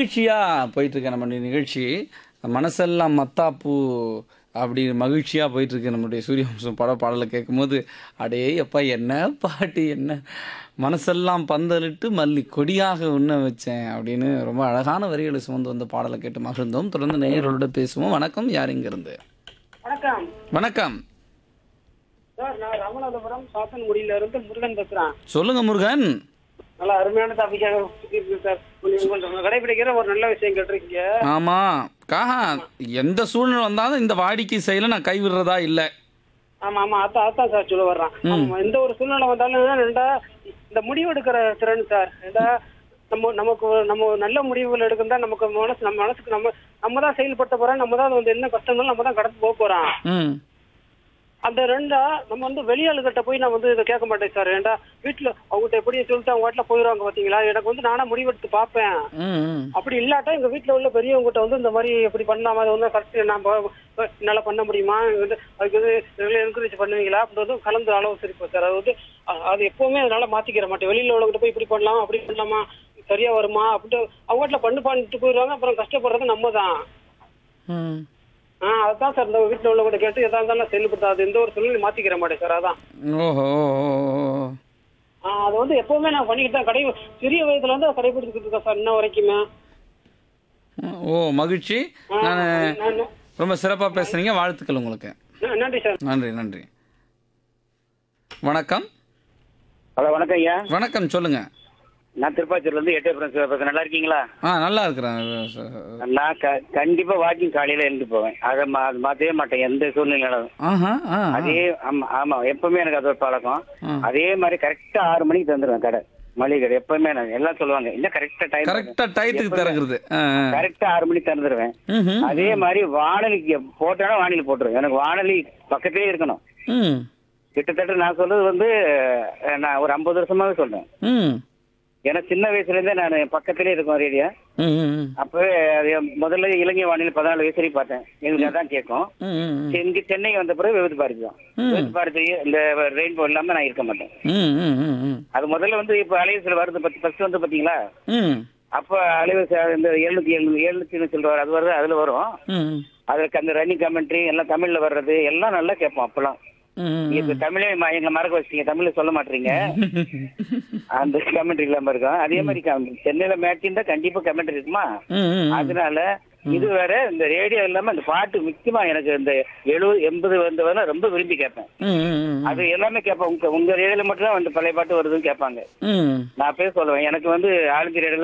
மகிழ்ச்சியாக போயிட்டுருக்கு நம்மளுடைய நிகழ்ச்சி மனசெல்லாம் மத்தாப்பூ அப்படி மகிழ்ச்சியாக போயிட்டுருக்கு நம்மளுடைய சூரியவம்சம் பட பாடலை கேட்கும்போது அடே அப்பா என்ன பாட்டு என்ன மனசெல்லாம் பந்தலிட்டு மல்லி கொடியாக உண்ண வச்சேன் அப்படின்னு ரொம்ப அழகான வரிகளை சுமந்து வந்த பாடலை கேட்டு மகிழ்ந்தோம் தொடர்ந்து நேயர்களோட பேசுவோம் வணக்கம் யார் இங்கிருந்து வணக்கம் வணக்கம் சார் நான் ராமநாதபுரம் சாத்தன்குடியில இருந்து முருகன் பேசுறேன் சொல்லுங்க முருகன் நல்லா அருமையான டாபிக்காக இருக்கு சார் உங்கள் கடைபிடிக்கிற ஒரு நல்ல விஷயம் கேட்டிருக்கீங்க ஆமாம் காஹா எந்த சூழ்நிலை வந்தாலும் இந்த வாடிக்கை செயலை நான் கைவிடுறதா இல்லை ஆமா ஆமா அதான் அதான் சார் சொல்ல வர்றேன் ஆமா, எந்த ஒரு சூழ்நிலை வந்தாலும் ரெண்டா இந்த முடிவு எடுக்கிற திறன் சார் ரெண்டா நம்ம நமக்கு ஒரு- நம்ம ஒரு நல்ல முடிவுகள் எடுக்கணும் நமக்கு மனசு நம்ம மனசுக்கு நம்ம நம்ம தான் செயல்படுத்த போறோம் நம்ம தான் வந்து என்ன கஷ்டங்களும் நம்ம தான் கடந்து போக போறோம் ம் அந்த ரெண்டா நம்ம வந்து வெளியாளுகிட்ட போய் நான் வந்து இதை கேட்க மாட்டேன் சார் ஏன்டா வீட்டுல அவங்ககிட்ட எப்படி சொல்லிட்டு அவங்க வீட்டுல போயிடுவாங்க பாத்தீங்களா எனக்கு வந்து நானா முடிவெடுத்து பார்ப்பேன் ம் ம் அப்படி இல்லாட்டா எங்க வீட்ல உள்ள பெரியவங்ககிட்ட வந்து இந்த மாதிரி இப்படி பண்ணாம அது வந்து கரெக்ட் நான் ப- என்னால பண்ண முடியுமா வந்து அதுக்கு வந்து என்கரேஜ் பண்ணுவீங்களா அப்படின்றது கலந்து ஆலோசிப்போம் சார் அது வந்து அ- அது எப்பவுமே அதனால மாத்திக்கிற மாட்டேன் வெளியில உள்ளவங்ககிட்ட போய் இப்படி பண்ணலாம் அப்படி பண்ணலாமா சரியா வருமா அப்படின்ட்டு அவங்க வீட்டுல பண்ணு பண்ணிட்டு போயிடுவாங்க அப்புறம் கஷ்டப்படுறது நம்ம தான் ம் ஆஹ் அதான் சார் இந்த வீட்டுல உள்ளவங்ககிட்ட கேட்டு எதா இருந்தாலும் செயல்படுத்தாது எந்த ஒரு சூழ்நிலை மாத்திக்கிற மாட்டேன் சார் அதான் ஓஹோ ஆஹ் அது வந்து எப்பவுமே நான் பண்ணிக்கிட்டு தான் கடை சிறிய வயதுல வந்து அதை கடைபிடிச்சிட்டு இருக்கேன் சார் இன்ன வரைக்குமே ஓ மகிழ்ச்சி நான் நான் ரொம்ப சிறப்பாக பேசுகிறீங்க வாழ்த்துக்கள் உங்களுக்கு ந- நன்றி சார் நன்றி நன்றி வணக்கம் ஹலோ வணக்கம் ஐயா வணக்கம் சொல்லுங்க நான் திருப்பாச்சூர்ல இருந்து எட்டே ஃப்ரெண்ட்ஸ் பேசுறேன் நல்லா இருக்கீங்களா ஆ நல்லா இருக்கிறேன் நான் க கண்டிப்பா வாக்கிங் காலையில எழுந்து போவேன் அதை மா அது மாத்தவே மாட்டேன் எந்த சூழ்நிலையிலும் ஆஹா ஆ ஆ. அதே ஆமா ஆமா எப்பவுமே எனக்கு அது ஒரு பழக்கம் ஆ. அதே மாதிரி கரெக்டா ஆறு மணிக்கு தந்துருவேன் கடை மளிகை கடை எப்பவுமே நான் எல்லாம் சொல்லுவாங்க என்ன கரெக்டா டைம் கரெக்டா டயத்துக்கு திறக்கிறது ஆ ஆ. கரெக்டா ஆறு மணிக்கு திறந்துருவேன் ம்ஹும். அதே மாதிரி வானொலிக்கு போட்டாலும் வானொலி போட்டுருவேன் எனக்கு வானொலி பக்கத்திலே இருக்கணும் ம் கிட்டத்தட்ட நான் சொல்றது வந்து அஹ், நான் ஒரு ஐம்பது வருஷமாவே சொல்றேன் ம் ஏன்னா சின்ன வயசுல இருந்தே நான் பக்கத்திலே இருக்கோம் ரேடியோ ம் ம் அப்பவே அது முதல்ல இலங்கை வானிலை பதினாலு வயசு வரைக்கும் பார்த்தேன் எங்களுக்கு அதான் கேட்கும் ம் ம் ம். இங்க சென்னை வந்த பிறகு விபத்து பாரதி தான் ம். விபத்து பாரதி இந்த ரெயின்போ இல்லாம நான் இருக்க மாட்டேன் ம் ம் ம் ம் அது முதல்ல வந்து இப்ப அலைவரிசையில் வருது பத்து ஃபர்ஸ்ட் வந்து பாத்தீங்களா ம் அப்ப அலைவரிசை இந்த எழுநூத்தி எழுநூறு எழுநூத்தி சொல்லுவார் அது வருது அதுல வரும் ம் அதுக்கு அந்த ரன்னிங் கமெண்ட்ரி எல்லாம் தமிழ்ல வர்றது எல்லாம் நல்லா கேட்போம் அப்பெல்லாம் ம் இப்ப தமிழே ம- எங்களை மறக்க வச்சிட்டீங்க தமிழ்ல சொல்ல மாட்டீங்க அந்த கமெண்ட்ரி இல்லாம இருக்கும் அதே மாதிரி கம்- சென்னையில மேட்ச் இருந்தா கண்டிப்பா கமெண்ட்ரி இருக்குமா ம் ம் அதனால இது வேற இந்த ரேடியோ இல்லாம இந்த பாட்டு முக்கியமா எனக்கு இந்த எழுபது எண்பது வந்தவரை ரொம்ப விரும்பி கேட்பேன் ம் ம் அது எல்லாமே கேட்பேன் உங்க உங்க ரேடியோல மட்டும் தான் வந்து பழைய பாட்டு வருதுன்னு கேட்பாங்க ம் நான் பேர் சொல்லுவேன் எனக்கு வந்து ஆளுங்க ரேடியோல